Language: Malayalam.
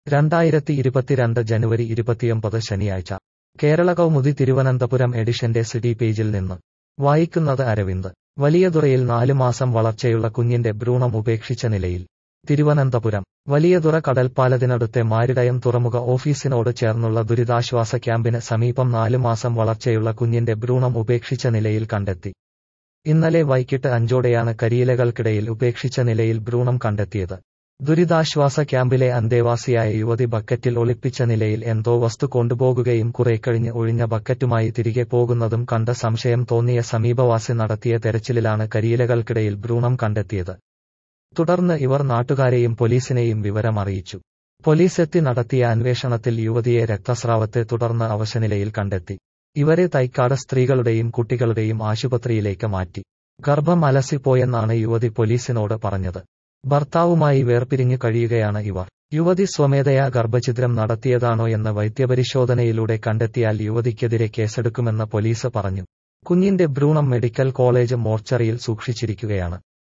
രണ്ടായിരത്തി ഇരുപത്തിരണ്ട് ജനുവരി ഇരുപത്തിയൊമ്പത് ശനിയാഴ്ച കേരള കൗമുദി തിരുവനന്തപുരം എഡിഷന്റെ സിഡി പേജിൽ നിന്ന് വായിക്കുന്നത് അരവിന്ദ് വലിയതുറയിൽ നാലു മാസം വളർച്ചയുള്ള കുഞ്ഞിന്റെ ഭ്രൂണം ഉപേക്ഷിച്ച നിലയിൽ തിരുവനന്തപുരം വലിയതുറ കടൽപ്പാലത്തിനടുത്തെ മാരിടയം തുറമുഖ ഓഫീസിനോട് ചേർന്നുള്ള ദുരിതാശ്വാസ ക്യാമ്പിന് സമീപം നാലു മാസം വളർച്ചയുള്ള കുഞ്ഞിന്റെ ഭ്രൂണം ഉപേക്ഷിച്ച നിലയിൽ കണ്ടെത്തി ഇന്നലെ വൈകിട്ട് അഞ്ചോടെയാണ് കരിയിലകൾക്കിടയിൽ ഉപേക്ഷിച്ച നിലയിൽ ഭ്രൂണം കണ്ടെത്തിയത് ദുരിതാശ്വാസ ക്യാമ്പിലെ അന്തേവാസിയായ യുവതി ബക്കറ്റിൽ ഒളിപ്പിച്ച നിലയിൽ എന്തോ വസ്തു കൊണ്ടുപോകുകയും കുറേക്കഴിഞ്ഞ് ഒഴിഞ്ഞ ബക്കറ്റുമായി തിരികെ പോകുന്നതും കണ്ട സംശയം തോന്നിയ സമീപവാസി നടത്തിയ തെരച്ചിലിലാണ് കരിയിലകൾക്കിടയിൽ ഭ്രൂണം കണ്ടെത്തിയത് തുടർന്ന് ഇവർ നാട്ടുകാരെയും പോലീസിനെയും വിവരം അറിയിച്ചു പോലീസെത്തി നടത്തിയ അന്വേഷണത്തിൽ യുവതിയെ രക്തസ്രാവത്തെ തുടർന്ന് അവശനിലയിൽ കണ്ടെത്തി ഇവരെ തൈക്കാട് സ്ത്രീകളുടെയും കുട്ടികളുടെയും ആശുപത്രിയിലേക്ക് മാറ്റി ഗർഭം അലസിപ്പോയെന്നാണ് യുവതി പോലീസിനോട് പറഞ്ഞത് ഭർത്താവുമായി വേർപിരിഞ്ഞു കഴിയുകയാണ് ഇവർ യുവതി സ്വമേധയാ ഗർഭഛിദ്രം നടത്തിയതാണോ എന്ന് വൈദ്യപരിശോധനയിലൂടെ കണ്ടെത്തിയാൽ യുവതിക്കെതിരെ കേസെടുക്കുമെന്ന് പോലീസ് പറഞ്ഞു കുഞ്ഞിന്റെ ഭ്രൂണം മെഡിക്കൽ കോളേജ് മോർച്ചറിയിൽ സൂക്ഷിച്ചിരിക്കുകയാണ്